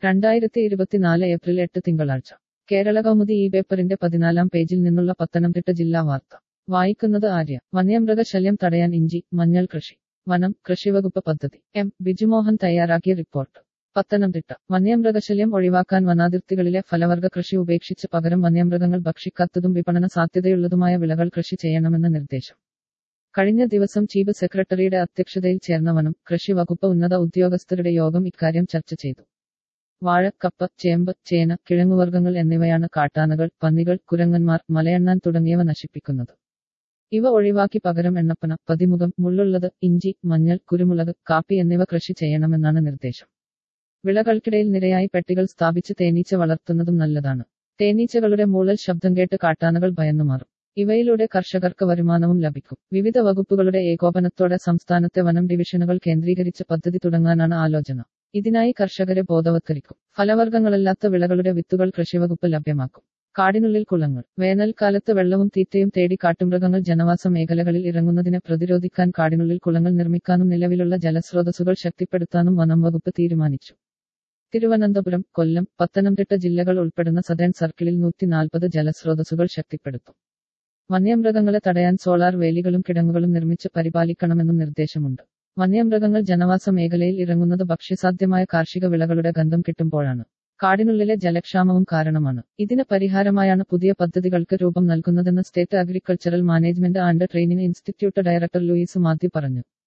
രണ്ടായിരത്തി ഇരുപത്തിനാല് ഏപ്രിൽ എട്ട് തിങ്കളാഴ്ച കേരള കൗമുദി ഈ പേപ്പറിന്റെ പതിനാലാം പേജിൽ നിന്നുള്ള പത്തനംതിട്ട ജില്ലാ വാർത്ത വായിക്കുന്നത് ആര്യ വന്യമൃഗശല്യം തടയാൻ ഇഞ്ചി മഞ്ഞൾ കൃഷി വനം കൃഷിവകുപ്പ് പദ്ധതി എം ബിജുമോഹൻ തയ്യാറാക്കിയ റിപ്പോർട്ട് പത്തനംതിട്ട വന്യമൃഗശല്യം ഒഴിവാക്കാൻ വനാതിർത്തികളിലെ ഫലവർഗ കൃഷി ഉപേക്ഷിച്ച് പകരം വന്യമൃഗങ്ങൾ ഭക്ഷിക്കാത്തതും വിപണന സാധ്യതയുള്ളതുമായ വിളകൾ കൃഷി ചെയ്യണമെന്ന നിർദ്ദേശം കഴിഞ്ഞ ദിവസം ചീഫ് സെക്രട്ടറിയുടെ അധ്യക്ഷതയിൽ ചേർന്ന വനം കൃഷി വകുപ്പ് ഉന്നത ഉദ്യോഗസ്ഥരുടെ യോഗം ഇക്കാര്യം ചർച്ച ചെയ്തു വാഴ കപ്പ ചേമ്പ് ചേന കിഴങ്ങുവർഗ്ഗങ്ങൾ എന്നിവയാണ് കാട്ടാനകൾ പന്നികൾ കുരങ്ങന്മാർ മലയണ്ണാൻ തുടങ്ങിയവ നശിപ്പിക്കുന്നത് ഇവ ഒഴിവാക്കി പകരം എണ്ണപ്പന പതിമുഖം മുള്ളുള്ളത് ഇഞ്ചി മഞ്ഞൾ കുരുമുളക് കാപ്പി എന്നിവ കൃഷി ചെയ്യണമെന്നാണ് നിർദ്ദേശം വിളകൾക്കിടയിൽ നിരയായി പെട്ടികൾ സ്ഥാപിച്ച് തേനീച്ച വളർത്തുന്നതും നല്ലതാണ് തേനീച്ചകളുടെ മൂളൽ ശബ്ദം കേട്ട് കാട്ടാനകൾ ഭയന്നുമാറും ഇവയിലൂടെ കർഷകർക്ക് വരുമാനവും ലഭിക്കും വിവിധ വകുപ്പുകളുടെ ഏകോപനത്തോടെ സംസ്ഥാനത്തെ വനം ഡിവിഷനുകൾ കേന്ദ്രീകരിച്ച് പദ്ധതി തുടങ്ങാനാണ് ആലോചന ഇതിനായി കർഷകരെ ബോധവത്കരിക്കും ഫലവർഗ്ഗങ്ങളല്ലാത്ത വിളകളുടെ വിത്തുകൾ കൃഷിവകുപ്പ് ലഭ്യമാക്കും കാടിനുള്ളിൽ കുളങ്ങൾ വേനൽക്കാലത്ത് വെള്ളവും തീറ്റയും തേടി കാട്ടുമൃഗങ്ങൾ ജനവാസ മേഖലകളിൽ ഇറങ്ങുന്നതിനെ പ്രതിരോധിക്കാൻ കാടിനുള്ളിൽ കുളങ്ങൾ നിർമ്മിക്കാനും നിലവിലുള്ള ജലസ്രോതസ്സുകൾ ശക്തിപ്പെടുത്താനും വനം വകുപ്പ് തീരുമാനിച്ചു തിരുവനന്തപുരം കൊല്ലം പത്തനംതിട്ട ജില്ലകൾ ഉൾപ്പെടുന്ന സദേൺ സർക്കിളിൽ നൂറ്റി നാൽപ്പത് ജലസ്രോതസ്സുകൾ ശക്തിപ്പെടുത്തും വന്യമൃഗങ്ങളെ തടയാൻ സോളാർ വേലികളും കിടങ്ങുകളും നിർമ്മിച്ച് പരിപാലിക്കണമെന്നും നിർദ്ദേശമുണ്ട് വന്യമൃഗങ്ങൾ ജനവാസ മേഖലയിൽ ഇറങ്ങുന്നത് ഭക്ഷ്യസാധ്യമായ കാർഷിക വിളകളുടെ ഗന്ധം കിട്ടുമ്പോഴാണ് കാടിനുള്ളിലെ ജലക്ഷാമവും കാരണമാണ് ഇതിന് പരിഹാരമായാണ് പുതിയ പദ്ധതികൾക്ക് രൂപം നൽകുന്നതെന്ന് state agricultural management and training institute director Louis Mathew പറഞ്ഞു